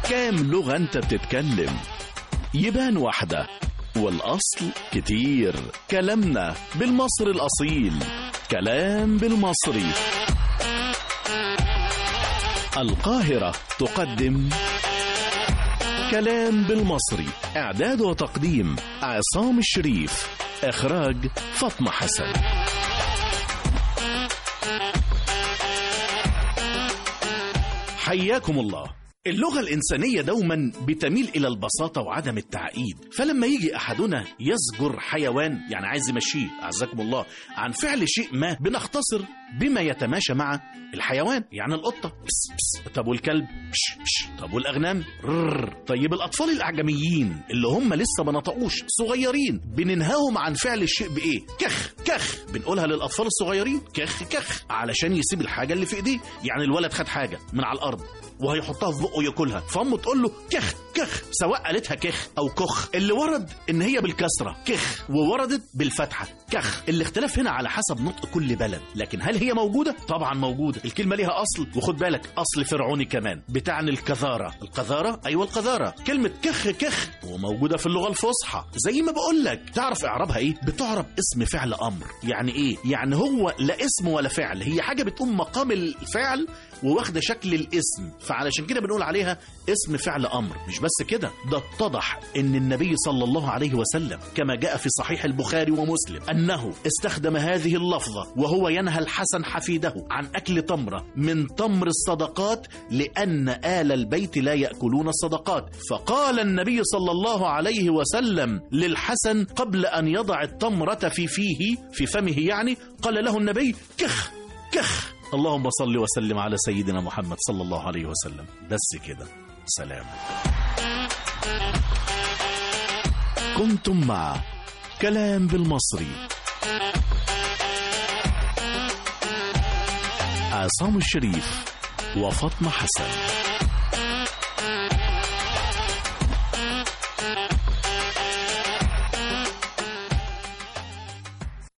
كام لغة انت بتتكلم يبان واحدة والأصل كتير كلامنا بالمصري الأصيل كلام بالمصري القاهرة تقدم كلام بالمصري إعداد وتقديم عصام الشريف إخراج فاطمة حسن حياكم الله اللغة الإنسانية دوما بتميل إلى البساطة وعدم التعقيد فلما يجي أحدنا يزجر حيوان يعني عايز يمشيه أعزكم الله عن فعل شيء ما بنختصر بما يتماشى مع الحيوان يعني القطة بس بس طب والكلب بش بش طب والأغنام رر طيب الأطفال الأعجميين اللي هم لسه ما نطقوش صغيرين بننهاهم عن فعل الشيء بإيه كخ كخ بنقولها للأطفال الصغيرين كخ كخ علشان يسيب الحاجة اللي في إيديه يعني الولد خد حاجة من على الأرض وهيحطها في بقه ياكلها فامه تقول له كخ كخ سواء قالتها كخ او كخ اللي ورد ان هي بالكسره كخ ووردت بالفتحه كخ الاختلاف هنا على حسب نطق كل بلد لكن هل هي موجوده طبعا موجوده الكلمه ليها اصل وخد بالك اصل فرعوني كمان بتعني الكذاره القذاره ايوه القذاره كلمه كخ كخ وموجوده في اللغه الفصحى زي ما بقول لك تعرف اعرابها ايه بتعرب اسم فعل امر يعني ايه يعني هو لا اسم ولا فعل هي حاجه بتقوم مقام الفعل وواخده شكل الاسم فعلشان كده بنقول عليها اسم فعل امر مش بس كده ده اتضح ان النبي صلى الله عليه وسلم كما جاء في صحيح البخاري ومسلم انه استخدم هذه اللفظه وهو ينهى الحسن حفيده عن اكل تمره من تمر الصدقات لان ال البيت لا ياكلون الصدقات فقال النبي صلى الله عليه وسلم للحسن قبل ان يضع التمره في فيه في فمه يعني قال له النبي كخ كخ اللهم صل وسلم على سيدنا محمد صلى الله عليه وسلم بس كده سلام كنتم مع كلام بالمصري عصام الشريف وفاطمة حسن